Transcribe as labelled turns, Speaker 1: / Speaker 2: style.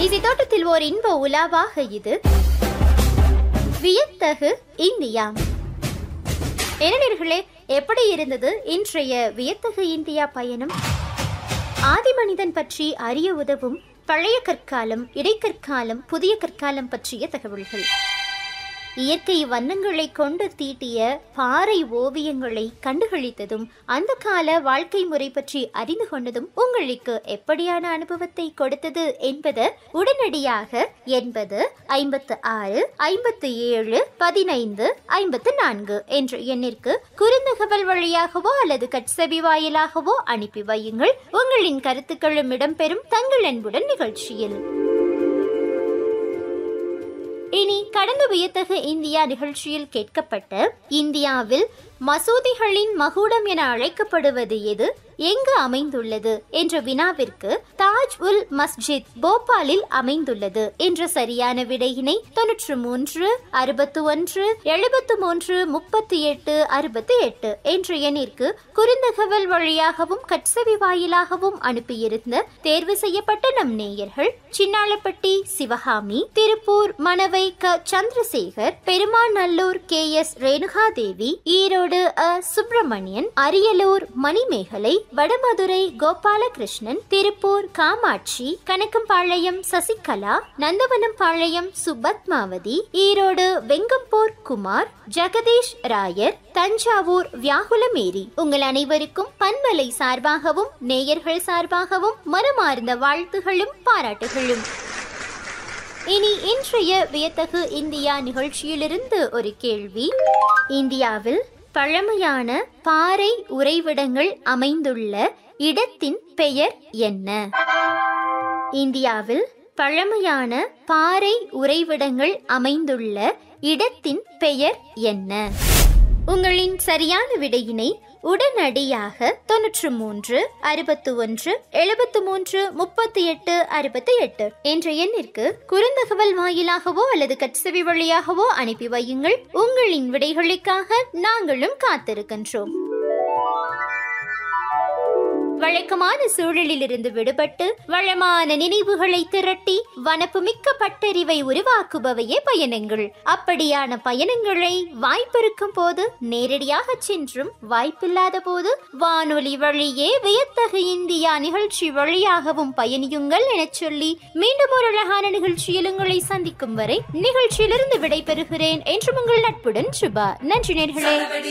Speaker 1: இசை தோட்டத்தில் ஓர் இன்ப உலாவாக இது வியத்தகு இந்தியா இளைஞர்களே எப்படி இருந்தது இன்றைய வியத்தகு இந்தியா பயணம் ஆதி மனிதன் பற்றி அறிய உதவும் பழைய கற்காலம் இடைக்கற்காலம் புதிய கற்காலம் பற்றிய தகவல்கள் இயற்கை வண்ணங்களை கொண்டு தீட்டிய பாறை ஓவியங்களை கண்டுகளித்ததும் அந்த கால வாழ்க்கை முறை பற்றி அறிந்து கொண்டதும் உங்களுக்கு எப்படியான அனுபவத்தை கொடுத்தது என்பது உடனடியாக எண்பது ஐம்பத்து ஆறு ஐம்பத்து ஏழு பதினைந்து ஐம்பத்து நான்கு என்ற எண்ணிற்கு குறுந்தகவல் வழியாகவோ அல்லது கட்செவி வாயிலாகவோ அனுப்பி வையுங்கள் உங்களின் கருத்துக்களும் இடம்பெறும் தங்கள் அன்புடன் நிகழ்ச்சியில் இனி கடந்த வியத்தகு இந்தியா நிகழ்ச்சியில் கேட்கப்பட்ட இந்தியாவில் மசூதிகளின் மகுடம் என அழைக்கப்படுவது எது எங்கு அமைந்துள்ளது என்ற வினாவிற்கு தாஜ் உல் மஸ்ஜித் போபாலில் அமைந்துள்ளது என்ற சரியான விடையினை தொன்னூற்று மூன்று அறுபத்து ஒன்று எழுபத்து மூன்று முப்பத்தி எட்டு அறுபத்தி எட்டு என்ற எண்ணிற்கு குறுந்தகவல் வழியாகவும் கட்சவி வாயிலாகவும் அனுப்பியிருந்த தேர்வு செய்யப்பட்ட நம் நேயர்கள் சின்னாளப்பட்டி சிவகாமி திருப்பூர் மணவை க சந்திரசேகர் பெருமாநல்லூர் கே எஸ் ரேணுகாதேவி ஈரோடு அ சுப்பிரமணியன் அரியலூர் மணிமேகலை வடமதுரை கோபாலகிருஷ்ணன் திருப்பூர் காமாட்சி கணக்கம்பாளையம் சசிகலா நந்தவனம் பாளையம் சுபத்மாவதி ஈரோடு வெங்கம்பூர் குமார் ஜெகதீஷ் ராயர் தஞ்சாவூர் வியாகுலமேரி உங்கள் அனைவருக்கும் பன்மலை சார்பாகவும் நேயர்கள் சார்பாகவும் மனமார்ந்த வாழ்த்துகளும் பாராட்டுகளும் இனி இன்றைய வியத்தகு இந்தியா நிகழ்ச்சியிலிருந்து ஒரு கேள்வி இந்தியாவில் பழமையான பாறை உறைவிடங்கள் அமைந்துள்ள இடத்தின் பெயர் என்ன இந்தியாவில் பழமையான பாறை உறைவிடங்கள் அமைந்துள்ள இடத்தின் பெயர் என்ன உங்களின் சரியான விடையினை உடனடியாக தொன்னூற்று மூன்று அறுபத்து ஒன்று எழுபத்து மூன்று முப்பத்தி எட்டு அறுபத்தி எட்டு என்ற எண்ணிற்கு குறுந்தகவல் வாயிலாகவோ அல்லது கட்சவி வழியாகவோ அனுப்பி வையுங்கள் உங்களின் விடைகளுக்காக நாங்களும் காத்திருக்கின்றோம் வழக்கமான சூழலிலிருந்து விடுபட்டு வளமான நினைவுகளை திரட்டி வனப்புமிக்க பட்டறிவை உருவாக்குபவையே பயணங்கள் அப்படியான பயணங்களை வாய்ப்பிருக்கும் போது நேரடியாக சென்றும் வாய்ப்பில்லாத போது வானொலி வழியே வியத்தகு இந்தியா நிகழ்ச்சி வழியாகவும் பயணியுங்கள் எனச் சொல்லி மீண்டும் ஒரு அழகான நிகழ்ச்சியில் உங்களை சந்திக்கும் வரை நிகழ்ச்சியிலிருந்து விடைபெறுகிறேன் என்றும் உங்கள் நட்புடன் சுபா நன்றி நேர்களே